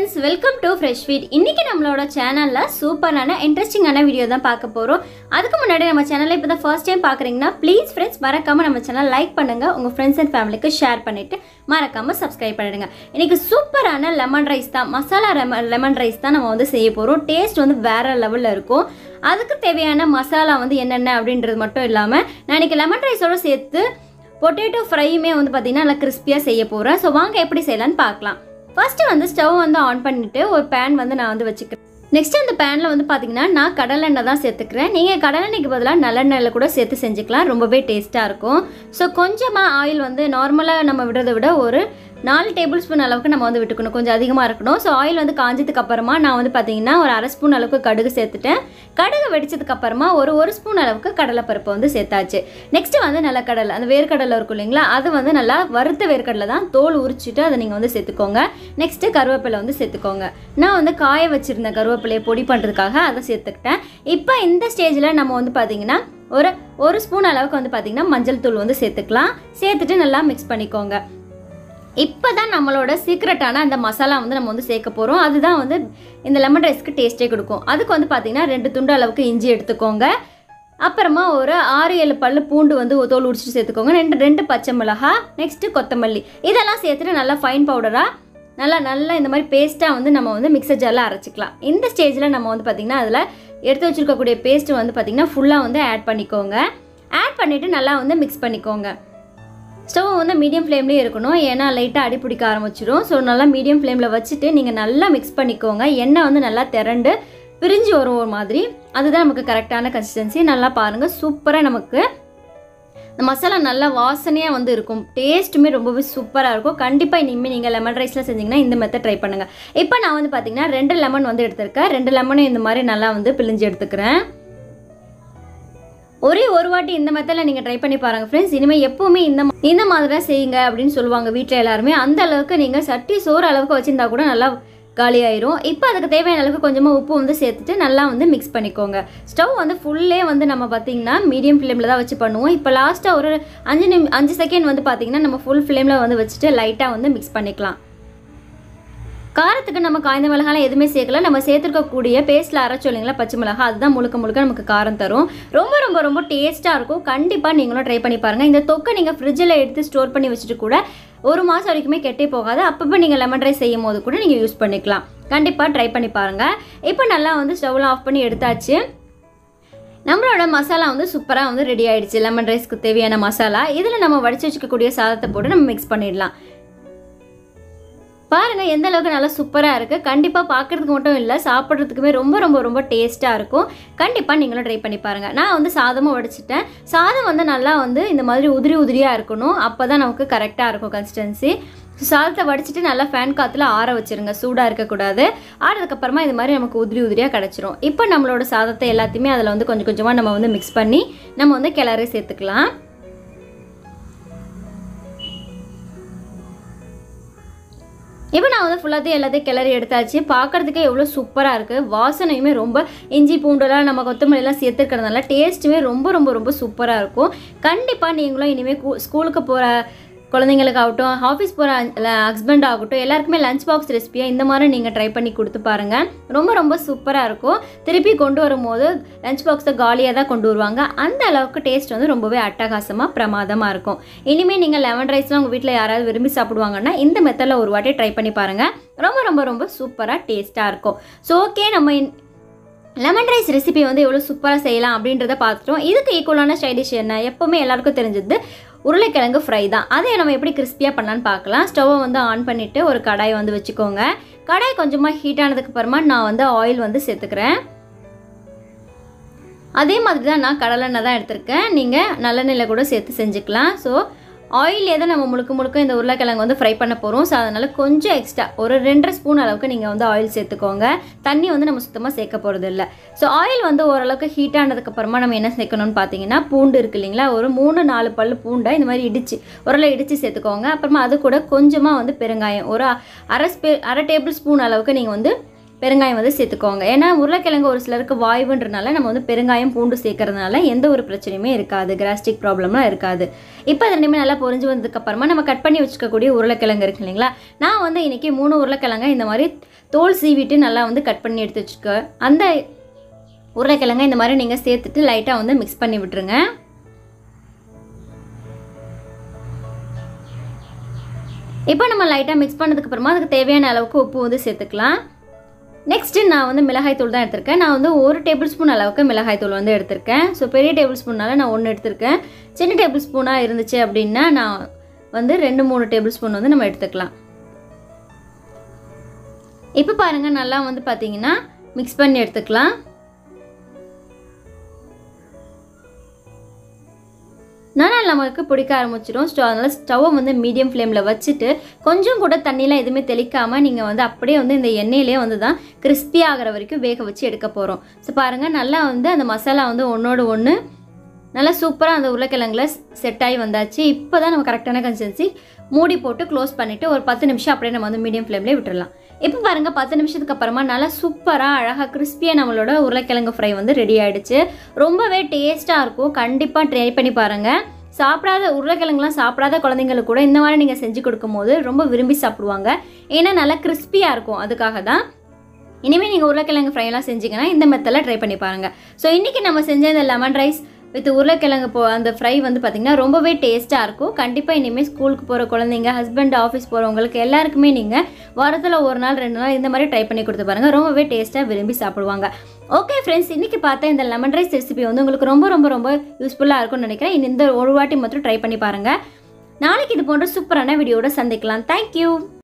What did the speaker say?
friends welcome to fresh feed இன்றைக்கி நம்மளோட சேனலில் சூப்பரான இன்ட்ரெஸ்டிங்கான வீடியோ தான் பார்க்க போகிறோம் அதுக்கு முன்னாடி நம்ம சேனலை இப்போ தான் ஃபர்ஸ்ட் டைம் பார்க்குறீங்கன்னா ப்ளீஸ் ஃப்ரெண்ட்ஸ் மறக்காமல் நம்ம சேனல் லைக் பண்ணுங்கள் உங்கள் ஃப்ரெண்ட்ஸ் அண்ட் ஃபேமிலிக்கு ஷேர் பண்ணிவிட்டு மறக்காமல் சப்ஸ்கிரைப் பண்ணிடுங்க இன்றைக்கி சூப்பரான லெமன் ரைஸ் தான் மசாலா லெமன் லெமன் ரைஸ் தான் நம்ம வந்து செய்ய போகிறோம் டேஸ்ட் வந்து வேறு லெவலில் இருக்கும் அதுக்கு தேவையான மசாலா வந்து என்னென்ன அப்படின்றது மட்டும் இல்லாமல் நான் இன்றைக்கி லெமன் ரைஸோடு சேர்த்து பொட்டேட்டோ ஃப்ரையுமே வந்து பார்த்திங்கன்னா நல்லா கிறிஸ்பியாக செய்ய போகிறேன் ஸோ வாங்க எப்படி செய்யலான்னு பார்க்கலாம் ஃபஸ்ட்டு வந்து ஸ்டவ் வந்து ஆன் பண்ணிவிட்டு ஒரு பேன் வந்து நான் வந்து வச்சுக்கிறேன் நெக்ஸ்ட் அந்த பேனில் வந்து பார்த்தீங்கன்னா நான் கடலெண்ணெய் தான் சேர்த்துக்கிறேன் நீங்கள் கடலெண்ணெய்க்கு பதிலாக நல்லெண்ணெயில் கூட சேர்த்து செஞ்சுக்கலாம் ரொம்பவே டேஸ்ட்டாக இருக்கும் ஸோ கொஞ்சமாக ஆயில் வந்து நார்மலாக நம்ம விடுறதை விட ஒரு நாலு டேபிள் ஸ்பூன் அளவுக்கு நம்ம வந்து விட்டுக்கணும் கொஞ்சம் அதிகமாக இருக்கணும் ஸோ ஆயில் வந்து காஞ்சதுக்கு அப்புறமா நான் வந்து பார்த்தீங்கன்னா ஒரு அரை ஸ்பூன் அளவுக்கு கடுகு சேர்த்துட்டேன் கடுகு வெடிச்சதுக்கு அப்புறமா ஒரு ஒரு ஸ்பூன் அளவுக்கு கடலைப்பருப்பு வந்து சேர்த்தாச்சு நெக்ஸ்ட் வந்து நிலக்கடலை அந்த வேர்க்கடலை இருக்கும் இல்லைங்களா அது வந்து நல்லா வறுத்த வேர்க்கடலை தான் தோல் உரிச்சிட்டு அதை நீங்கள் வந்து சேர்த்துக்கோங்க நெக்ஸ்ட்டு கருவேப்பிலை வந்து சேர்த்துக்கோங்க நான் வந்து காய வச்சுருந்தேன் கருவேப்பிலையை பொடி பண்ணுறதுக்காக அதை சேர்த்துக்கிட்டேன் இப்போ இந்த ஸ்டேஜில் நம்ம வந்து பார்த்தீங்கன்னா ஒரு ஒரு ஸ்பூன் அளவுக்கு வந்து பார்த்தீங்கன்னா மஞ்சள் தூள் வந்து சேர்த்துக்கலாம் சேர்த்துட்டு நல்லா மிக்ஸ் பண்ணிக்கோங்க இப்போ தான் நம்மளோட சீக்ரெட்டான அந்த மசாலா வந்து நம்ம வந்து சேர்க்க போகிறோம் அதுதான் வந்து இந்த லெமன் ரைஸ்க்கு டேஸ்ட்டே கொடுக்கும் அதுக்கு வந்து பார்த்தீங்கன்னா ரெண்டு துண்டு அளவுக்கு இஞ்சி எடுத்துக்கோங்க அப்புறமா ஒரு ஆறு ஏழு பல்லு பூண்டு வந்து தோல் உடிச்சிட்டு சேர்த்துக்கோங்க ரெண்டு ரெண்டு பச்சை மிளகா நெக்ஸ்ட்டு கொத்தமல்லி இதெல்லாம் சேர்த்துட்டு நல்லா ஃபைன் பவுடராக நல்லா நல்லா இந்த மாதிரி பேஸ்ட்டாக வந்து நம்ம வந்து மிக்சர் ஜாரில் அரைச்சிக்கலாம் இந்த ஸ்டேஜில் நம்ம வந்து பார்த்திங்கன்னா அதில் எடுத்து வச்சுருக்கக்கூடிய பேஸ்ட்டு வந்து பார்த்திங்கன்னா ஃபுல்லாக வந்து ஆட் பண்ணிக்கோங்க ஆட் பண்ணிவிட்டு நல்லா வந்து மிக்ஸ் பண்ணிக்கோங்க ஸ்டவ் வந்து மீடியம் ஃப்ளேம்லேயே இருக்கணும் ஏன்னா லைட்டாக அடி பிடிக்க ஆரம்பிச்சிடும் ஸோ நல்லா மீடியம் ஃப்ளேமில் வச்சுட்டு நீங்கள் நல்லா மிக்ஸ் பண்ணிக்கோங்க எண்ணெய் வந்து நல்லா திரண்டு பிரிஞ்சு வரும் ஒரு மாதிரி அதுதான் நமக்கு கரெக்டான கன்சிஸ்டன்சி நல்லா பாருங்கள் சூப்பராக நமக்கு இந்த மசாலா நல்லா வாசனையாக வந்து இருக்கும் டேஸ்ட்டுமே ரொம்பவே சூப்பராக இருக்கும் கண்டிப்பாக இனிமேல் நீங்கள் லெமன் ரைஸில் செஞ்சிங்கன்னா இந்த மெத்தட் ட்ரை பண்ணுங்கள் இப்போ நான் வந்து பார்த்தீங்கன்னா ரெண்டு லெமன் வந்து எடுத்திருக்கேன் ரெண்டு லெமனும் இந்த மாதிரி நல்லா வந்து பிழிஞ்சு எடுத்துக்கிறேன் ஒரே ஒரு வாட்டி இந்த மெத்தடில் நீங்கள் ட்ரை பண்ணி பாருங்கள் ஃப்ரெண்ட்ஸ் இனிமேல் எப்போவுமே இந்த மா- இந்த மாதிரி தான் செய்யுங்க அப்படின்னு சொல்லுவாங்க வீட்டில் எல்லாருமே அந்த அளவுக்கு நீங்கள் சட்டி சோறு அளவுக்கு வச்சுருந்தா கூட நல்லா காலியாயிரும் இப்போ அதுக்கு தேவையான அளவுக்கு கொஞ்சமாக உப்பு வந்து சேர்த்துட்டு நல்லா வந்து மிக்ஸ் பண்ணிக்கோங்க ஸ்டவ் வந்து ஃபுல்லே வந்து நம்ம பார்த்தீங்கன்னா மீடியம் ஃப்ளேமில் தான் வச்சு பண்ணுவோம் இப்போ லாஸ்ட்டாக ஒரு அஞ்சு நிமி அஞ்சு செகண்ட் வந்து பார்த்தீங்கன்னா நம்ம ஃபுல் ஃப்ளேமில் வந்து வச்சுட்டு லைட்டாக வந்து மிக்ஸ் பண்ணிக்கலாம் காரத்துக்கு நம்ம காய்ந்த மிளகாலாம் எதுவுமே சேர்க்கல நம்ம சேர்த்துருக்கக்கூடிய பேஸ்ட்டில் அரைச்சோம் இல்லைங்களா பச்சை மிளகா அதுதான் முழுக்க முழுக்க நமக்கு காரம் தரும் ரொம்ப ரொம்ப ரொம்ப டேஸ்ட்டாக இருக்கும் கண்டிப்பாக நீங்களும் ட்ரை பண்ணி பாருங்கள் இந்த தொக்கை நீங்கள் ஃப்ரிட்ஜில் எடுத்து ஸ்டோர் பண்ணி வச்சுட்டு கூட ஒரு மாதம் வரைக்குமே கெட்டே போகாது அப்பப்போ நீங்கள் லெமன் ரைஸ் செய்யும் போது கூட நீங்கள் யூஸ் பண்ணிக்கலாம் கண்டிப்பாக ட்ரை பண்ணி பாருங்கள் இப்போ நல்லா வந்து ஸ்டவ்லாம் ஆஃப் பண்ணி எடுத்தாச்சு நம்மளோட மசாலா வந்து சூப்பராக வந்து ரெடி ஆயிடுச்சு லெமன் ரைஸ்க்கு தேவையான மசாலா இதில் நம்ம வடிச்சு வச்சுக்கக்கூடிய சாதத்தை போட்டு நம்ம மிக்ஸ் பண்ணிடலாம் பாருங்கள் எந்த அளவுக்கு நல்லா சூப்பராக இருக்குது கண்டிப்பாக பார்க்குறதுக்கு மட்டும் இல்லை சாப்பிட்றதுக்குமே ரொம்ப ரொம்ப ரொம்ப டேஸ்ட்டாக இருக்கும் கண்டிப்பாக நீங்களும் ட்ரை பண்ணி பாருங்கள் நான் வந்து சாதமும் வடிச்சிட்டேன் சாதம் வந்து நல்லா வந்து இந்த மாதிரி உதிரி உதிரியாக இருக்கணும் அப்போ தான் நமக்கு கரெக்டாக இருக்கும் கன்சிஸ்டன்சி சாதத்தை வடிச்சிட்டு நல்லா ஃபேன் காற்றுல ஆற வச்சிருங்க சூடாக இருக்கக்கூடாது ஆறதுக்கப்புறமா இது மாதிரி நமக்கு உதிரி உதிரியாக கிடச்சிரும் இப்போ நம்மளோட சாதத்தை எல்லாத்தையுமே அதில் வந்து கொஞ்சம் கொஞ்சமாக நம்ம வந்து மிக்ஸ் பண்ணி நம்ம வந்து கிளறி சேர்த்துக்கலாம் இப்போ நான் வந்து ஃபுல்லாத்தையும் எல்லாத்தையும் கிளறி எடுத்தாச்சு பார்க்கறதுக்கே எவ்வளோ சூப்பராக இருக்குது வாசனையுமே ரொம்ப இஞ்சி பூண்டெல்லாம் நம்ம கொத்தமல்லிலாம் சேர்த்துருக்கிறதுனால டேஸ்ட்டுமே ரொம்ப ரொம்ப ரொம்ப சூப்பராக இருக்கும் கண்டிப்பாக நீங்களும் இனிமேல் ஸ்கூலுக்கு போகிற குழந்தைங்களுக்காகட்டும் ஆஃபீஸ் போகிற ஹஸ்பண்ட் ஆகட்டும் எல்லாருக்குமே லஞ்ச் பாக்ஸ் ரெசிபியாக இந்த மாதிரி நீங்கள் ட்ரை பண்ணி கொடுத்து பாருங்கள் ரொம்ப ரொம்ப சூப்பராக இருக்கும் திருப்பி கொண்டு வரும்போது லஞ்ச் பாக்ஸை காலியாக தான் கொண்டு வருவாங்க அந்த அளவுக்கு டேஸ்ட் வந்து ரொம்பவே அட்டகாசமாக பிரமாதமாக இருக்கும் இனிமேல் நீங்கள் லெமன் ரைஸ்லாம் உங்கள் வீட்டில் யாராவது விரும்பி சாப்பிடுவாங்கன்னா இந்த மெத்தடில் ஒரு வாட்டி ட்ரை பண்ணி பாருங்கள் ரொம்ப ரொம்ப ரொம்ப சூப்பராக டேஸ்ட்டாக இருக்கும் ஸோ ஓகே நம்ம இன்- லெமன் ரைஸ் ரெசிபி வந்து எவ்வளோ சூப்பராக செய்யலாம் அப்படின்றத பார்த்துட்டோம் இதுக்கு ஈக்குவலான ஸ்டைடிஷ் என்ன எப்போவுமே எல்லாருக்கும் தெரிஞ்சது உருளைக்கிழங்கு ஃப்ரை தான் அதை நம்ம எப்படி கிறிஸ்பியாக பண்ணலான்னு பார்க்கலாம் ஸ்டவ்வை வந்து ஆன் பண்ணிவிட்டு ஒரு கடாய் வந்து வச்சுக்கோங்க கடாய் கொஞ்சமாக ஹீட் ஆனதுக்கு அப்புறமா நான் வந்து ஆயில் வந்து சேர்த்துக்கிறேன் அதே மாதிரி தான் நான் கடலெண்ணெய் தான் எடுத்திருக்கேன் நீங்கள் நல்லெண்ணெயில் கூட சேர்த்து செஞ்சுக்கலாம் ஸோ ஆயிலே தான் நம்ம முழுக்க முழுக்க இந்த உருளைக்கிழங்கு வந்து ஃப்ரை பண்ண போகிறோம் ஸோ அதனால் கொஞ்சம் எக்ஸ்ட்ரா ஒரு ரெண்டரை ஸ்பூன் அளவுக்கு நீங்கள் வந்து ஆயில் சேர்த்துக்கோங்க தண்ணி வந்து நம்ம சுத்தமாக சேர்க்க போகிறது இல்லை ஸோ ஆயில் வந்து ஓரளவுக்கு ஹீட் ஆனதுக்கப்புறமா நம்ம என்ன சேர்க்கணும்னு பார்த்தீங்கன்னா பூண்டு இருக்கு இல்லைங்களா ஒரு மூணு நாலு பல்லு பூண்டை இந்த மாதிரி இடிச்சு உரலை இடித்து சேர்த்துக்கோங்க அப்புறமா அது கூட கொஞ்சமாக வந்து பெருங்காயம் ஒரு அரை ஸ்பே அரை டேபிள் ஸ்பூன் அளவுக்கு நீங்கள் வந்து பெருங்காயம் வந்து சேர்த்துக்கோங்க ஏன்னா உருளைக்கிழங்கு ஒரு சிலருக்கு வாய்வுன்றனால நம்ம வந்து பெருங்காயம் பூண்டு சேர்க்கறதுனால எந்த ஒரு பிரச்சனையுமே இருக்காது கிராஸ்டிக் ப்ராப்ளம்லாம் இருக்காது இப்போ அது ரெண்டுமே நல்லா பொரிஞ்சு வந்ததுக்கப்புறமா நம்ம கட் பண்ணி வச்சுக்கக்கூடிய உருளைக்கிழங்கு இருக்கு இல்லைங்களா நான் வந்து இன்றைக்கி மூணு உருளைக்கிழங்க இந்த மாதிரி தோல் சீவிட்டு நல்லா வந்து கட் பண்ணி எடுத்து வச்சுக்க அந்த உருளைக்கிழங்க இந்த மாதிரி நீங்கள் சேர்த்துட்டு லைட்டாக வந்து மிக்ஸ் பண்ணி விட்டுருங்க இப்போ நம்ம லைட்டாக மிக்ஸ் பண்ணதுக்கப்புறமா அதுக்கு தேவையான அளவுக்கு உப்பு வந்து சேர்த்துக்கலாம் நெக்ஸ்ட்டு நான் வந்து மிளகாய் தூள் தான் எடுத்திருக்கேன் நான் வந்து ஒரு டேபிள் ஸ்பூன் அளவுக்கு மிளகாய் தூள் வந்து எடுத்திருக்கேன் ஸோ பெரிய டேபிள் ஸ்பூனால் நான் ஒன்று எடுத்திருக்கேன் சின்ன டேபிள் ஸ்பூனாக இருந்துச்சு அப்படின்னா நான் வந்து ரெண்டு மூணு டேபிள் ஸ்பூன் வந்து நம்ம எடுத்துக்கலாம் இப்போ பாருங்கள் நல்லா வந்து பார்த்தீங்கன்னா மிக்ஸ் பண்ணி எடுத்துக்கலாம் நல்லா நமக்கு பிடிக்க ஆரம்பிச்சிடும் ஸ்டவ் அதனால் ஸ்டவ்வை வந்து மீடியம் ஃப்ளேமில் வச்சுட்டு கொஞ்சம் கூட தண்ணிலாம் எதுவுமே தெளிக்காமல் நீங்கள் வந்து அப்படியே வந்து இந்த எண்ணெயிலே வந்து தான் கிறிஸ்பி ஆகிற வரைக்கும் வேக வச்சு எடுக்க போகிறோம் ஸோ பாருங்கள் நல்லா வந்து அந்த மசாலா வந்து ஒன்றோடு ஒன்று நல்லா சூப்பராக அந்த உருளைக்கிழங்குல செட் ஆகி வந்தாச்சு இப்போ தான் நம்ம கரெக்டான கன்சிஸ்டன்சி மூடி போட்டு க்ளோஸ் பண்ணிவிட்டு ஒரு பத்து நிமிஷம் அப்படியே நம்ம வந்து மீடியம் ஃப்ளேம்லேயே விட்டுடலாம் இப்போ பாருங்கள் பத்து நிமிஷத்துக்கு அப்புறமா நல்லா சூப்பராக அழகாக கிறிஸ்பியாக நம்மளோட உருளைக்கிழங்கு ஃப்ரை வந்து ரெடி ஆகிடுச்சு ரொம்பவே டேஸ்ட்டாக இருக்கும் கண்டிப்பாக ட்ரை பண்ணி பாருங்கள் சாப்பிடாத உருளைக்கிழங்குலாம் சாப்பிடாத குழந்தைங்களுக்கு கூட இந்த மாதிரி நீங்கள் செஞ்சு கொடுக்கும்போது ரொம்ப விரும்பி சாப்பிடுவாங்க ஏன்னா நல்லா கிறிஸ்பியாக இருக்கும் அதுக்காக தான் இனிமேல் நீங்கள் உருளைக்கிழங்கு ஃப்ரைலாம் செஞ்சீங்கன்னா இந்த மெத்தடில் ட்ரை பண்ணி பாருங்கள் ஸோ இன்றைக்கி நம்ம செஞ்ச இந்த லெமன் ரைஸ் வித் உருளைக்கிழங்கு போ அந்த ஃப்ரை வந்து பார்த்திங்கன்னா ரொம்பவே டேஸ்ட்டாக இருக்கும் கண்டிப்பாக இனிமேல் ஸ்கூலுக்கு போகிற குழந்தைங்க ஹஸ்பண்ட் ஆஃபீஸ் போகிறவங்களுக்கு எல்லாருக்குமே நீங்கள் வாரத்தில் ஒரு நாள் ரெண்டு நாள் இந்த மாதிரி ட்ரை பண்ணி கொடுத்து பாருங்கள் ரொம்பவே டேஸ்ட்டாக விரும்பி சாப்பிடுவாங்க ஓகே ஃப்ரெண்ட்ஸ் இன்றைக்கி பார்த்த இந்த லெமன் ரைஸ் ரெசிபி வந்து உங்களுக்கு ரொம்ப ரொம்ப ரொம்ப யூஸ்ஃபுல்லாக இருக்கும்னு நினைக்கிறேன் இந்த ஒரு வாட்டி மட்டும் ட்ரை பண்ணி பாருங்கள் நாளைக்கு இது போன்ற சூப்பரான வீடியோட சந்திக்கலாம் தேங்க்யூ